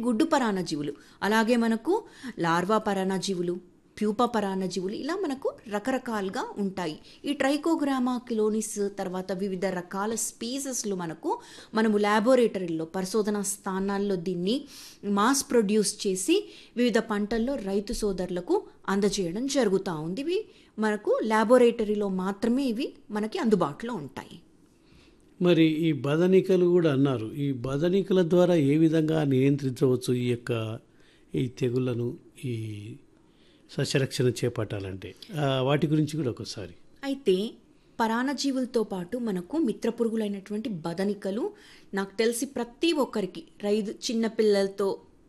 గుడ్డు పరాన్నజీవులు అలాగే మనకు లార్వా పరాన్నజీవులు ప్యూపా పరాన్నజీవులు ఇలా మనకు రకరకాలుగా ఉంటాయి ఈ ట్రైకోగ్రామా కిలోనిస్ తర్వాత వివిధ రకాల స్పీసెస్లు మనకు మనము ల్యాబొరేటరీలో పరిశోధనా స్థానాల్లో దీన్ని మాస్ ప్రొడ్యూస్ చేసి వివిధ పంటల్లో రైతు సోదరులకు అందజేయడం జరుగుతూ ఉంది ఇవి మనకు ల్యాబొరేటరీలో మాత్రమే ఇవి మనకి అందుబాటులో ఉంటాయి మరి ఈ బదనికలు కూడా అన్నారు ఈ బదనికల ద్వారా ఏ విధంగా నియంత్రించవచ్చు ఈ యొక్క ఈ తెగుళ్లను ఈ సస్యరక్షణ చేపట్టాలంటే ఆ, వాటి గురించి కూడా ఒకసారి అయితే పరాన్నజీవులతో పాటు మనకు మిత్ర పురుగులైనటువంటి బదనికలు నాకు తెలిసి ప్రతి ఒక్కరికి రైతు చిన్నపిల్లలతో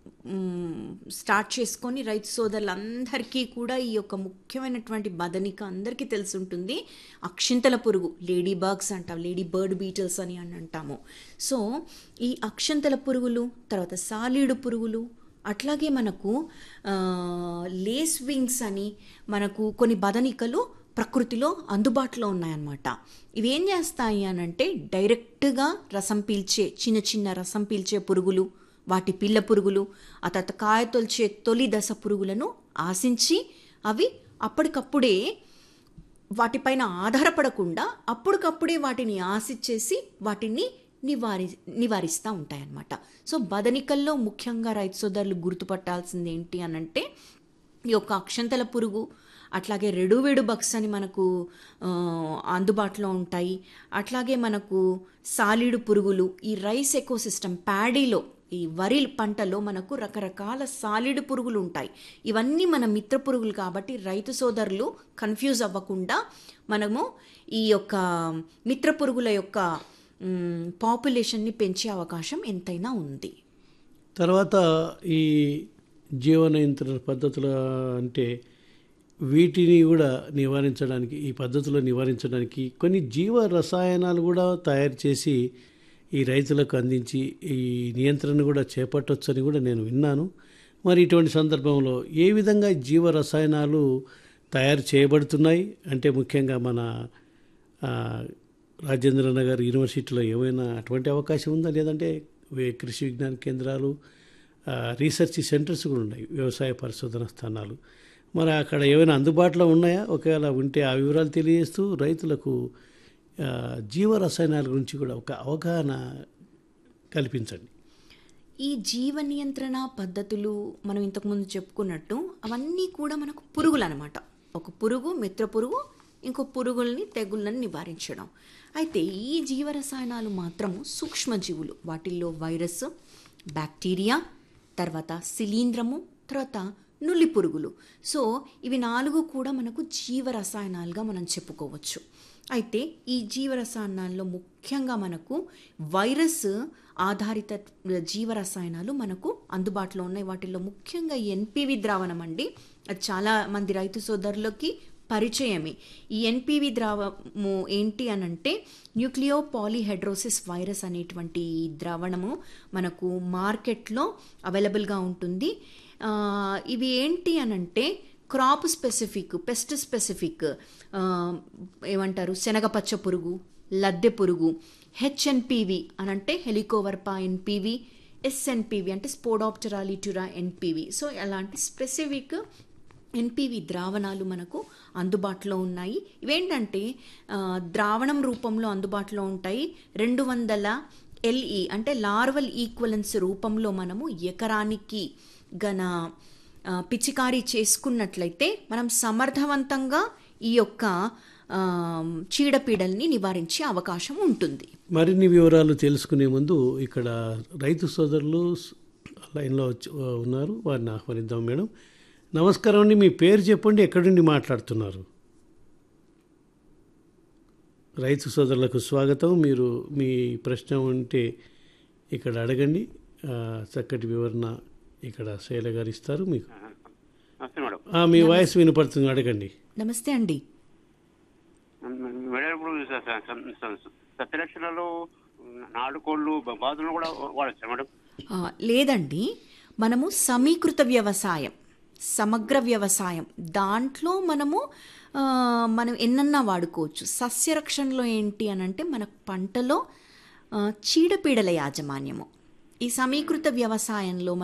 మ్, స్టార్ట్ చేసుకొని రైతు సోదరులందరికీ కూడా ఈ యొక్క ముఖ్యమైనటువంటి బదనిక అందరికీ తెలిసి ఉంటుంది అక్షింతల పురుగు లేడీ బర్గ్స్ అంటాం లేడీ బర్డ్ బీటల్స్ అని అని అంటాము సో ఈ అక్షంతల పురుగులు తర్వాత సాలీడు పురుగులు అట్లాగే మనకు ఆ, లేస్ వింగ్స్ అని మనకు కొన్ని బదనికలు ప్రకృతిలో అందుబాటులో ఉన్నాయన్నమాట ఇవి ఏం చేస్తాయి అనంటే డైరెక్ట్గా రసం పీల్చే చిన్న చిన్న రసం పీల్చే పురుగులు వాటి పిల్ల పురుగులు ఆ తర్వాత కాయ తొలిచే తొలి దశ పురుగులను ఆశించి అవి అప్పటికప్పుడే వాటిపైన ఆధారపడకుండా అప్పటికప్పుడే వాటిని ఆశించేసి వాటిని నివారి నివారిస్తూ ఉంటాయన్నమాట సో బదనికల్లో ముఖ్యంగా రైతు సోదరులు గుర్తుపట్టాల్సింది ఏంటి అనంటే ఈ యొక్క అక్షంతల పురుగు అట్లాగే రెడువేడు బక్స్ అని మనకు ఆ, అందుబాటులో ఉంటాయి అట్లాగే మనకు సాలిడు పురుగులు ఈ రైస్ ఎకోసిస్టమ్ ప్యాడీలో ఈ వరి పంటలో మనకు రకరకాల సాలిడ్ పురుగులు ఉంటాయి ఇవన్నీ మన మిత్ర పురుగులు కాబట్టి రైతు సోదరులు కన్ఫ్యూజ్ అవ్వకుండా మనము ఈ యొక్క మిత్ర పురుగుల యొక్క మ్, పాపులేషన్ని పెంచే అవకాశం ఎంతైనా ఉంది తర్వాత ఈ జీవన నియంత్రణ పద్ధతుల అంటే వీటిని కూడా నివారించడానికి ఈ పద్ధతిలో నివారించడానికి కొన్ని జీవ రసాయనాలు కూడా తయారు చేసి ఈ రైతులకు అందించి ఈ నియంత్రణ కూడా చేపట్టొచ్చని కూడా నేను విన్నాను మరి ఇటువంటి సందర్భంలో ఏ విధంగా జీవ రసాయనాలు తయారు చేయబడుతున్నాయి అంటే ముఖ్యంగా మన ఆ, రాజేంద్ర నగర్ యూనివర్సిటీలో ఏమైనా అటువంటి అవకాశం ఉందా లేదంటే వే- కృషి విజ్ఞాన కేంద్రాలు ఆ, రీసెర్చ్ సెంటర్స్ కూడా ఉన్నాయి వ్యవసాయ పరిశోధన స్థానాలు మరి అక్కడ ఏమైనా అందుబాటులో ఉన్నాయా ఒకవేళ ఉంటే ఆ వివరాలు తెలియజేస్తూ రైతులకు ఆ, జీవ రసాయనాల గురించి కూడా ఒక అవగాహన కల్పించండి ఈ జీవ నియంత్రణ పద్ధతులు మనం ఇంతకుముందు చెప్పుకున్నట్టు అవన్నీ కూడా మనకు పురుగులు అనమాట ఒక పురుగు మిత్ర పురుగు ఇంకో పురుగుల్ని తెగుళ్ళని నివారించడం అయితే ఈ జీవ రసాయనాలు మాత్రము సూక్ష్మజీవులు వాటిల్లో వైరస్ బ్యాక్టీరియా తర్వాత శిలీంధ్రము తర్వాత నులి పురుగులు సో ఇవి నాలుగు కూడా మనకు జీవ రసాయనాలుగా మనం చెప్పుకోవచ్చు అయితే ఈ జీవ రసాయనాల్లో ముఖ్యంగా మనకు వైరస్ ఆధారిత జీవ రసాయనాలు మనకు అందుబాటులో ఉన్నాయి వాటిల్లో ముఖ్యంగా ఎన్పివి ద్రావణం అండి అది చాలా మంది రైతు సోదరులకి పరిచయమే ఈ ఎన్పివి ద్రావము ఏంటి అనంటే న్యూక్లియో పాలీహెడ్రోసిస్ వైరస్ అనేటువంటి ఈ ద్రావణము మనకు మార్కెట్లో అవైలబుల్గా ఉంటుంది ఆ, ఇవి ఏంటి అనంటే క్రాప్ స్పెసిఫిక్ పెస్ట్ స్పెసిఫిక్ ఆ, ఏమంటారు శనగపచ్చ పురుగు లద్దె పురుగు హెచ్ఎన్పివి అనంటే హెలికోవర్పా ఎన్పివి ఎస్ఎన్పివి అంటే స్పోడాప్టరా లిటురా ఎన్పివి సో అలాంటి స్పెసిఫిక్ ఎన్పివి ద్రావణాలు మనకు అందుబాటులో ఉన్నాయి ఇవేంటంటే ఆ, ద్రావణం రూపంలో అందుబాటులో ఉంటాయి రెండు వందల ఎల్ఈ అంటే లార్వల్ ఈక్వలెన్స్ రూపంలో మనము ఎకరానికి గన ఆ, పిచికారీ చేసుకున్నట్లయితే మనం సమర్థవంతంగా ఈ యొక్క ఆ, చీడపీడల్ని నివారించే అవకాశం ఉంటుంది మరిన్ని వివరాలు తెలుసుకునే ముందు ఇక్కడ రైతు సోదరులు స్- లైన్లో వచ్చి- ఉన్నారు వారిని ఆహ్వానిద్దాం మేడం నమస్కారం అండి మీ పేరు చెప్పండి ఎక్కడి నుండి మాట్లాడుతున్నారు రైతు సోదరులకు స్వాగతం మీరు మీ ప్రశ్న ఉంటే ఇక్కడ అడగండి ఆ, చక్కటి వివరణ ఇక్కడ శైల గారు ఇస్తారు మీకు నమస్తే మేడం ఆ, మీ వాయిస్ వినపడుతుంది అడగండి నమస్తే అండి మేడం ఇప్పుడు స- స- స- స- సత్యరక్షణలో నాటుకోళ్ళు బ- బాతులను కూడా వాడచ్చా మేడం ఆ, లేదండి మనము సమీకృత వ్యవసాయం సమగ్ర వ్యవసాయం దాంట్లో మనము ఆ, మనం ఎన్నన్నా వాడుకోవచ్చు సస్యరక్షణలో ఏంటి అని అంటే మన పంటలో ఆ, చీడపీడల యాజమాన్యము ఈ సమీకృత వ్యవసాయంలో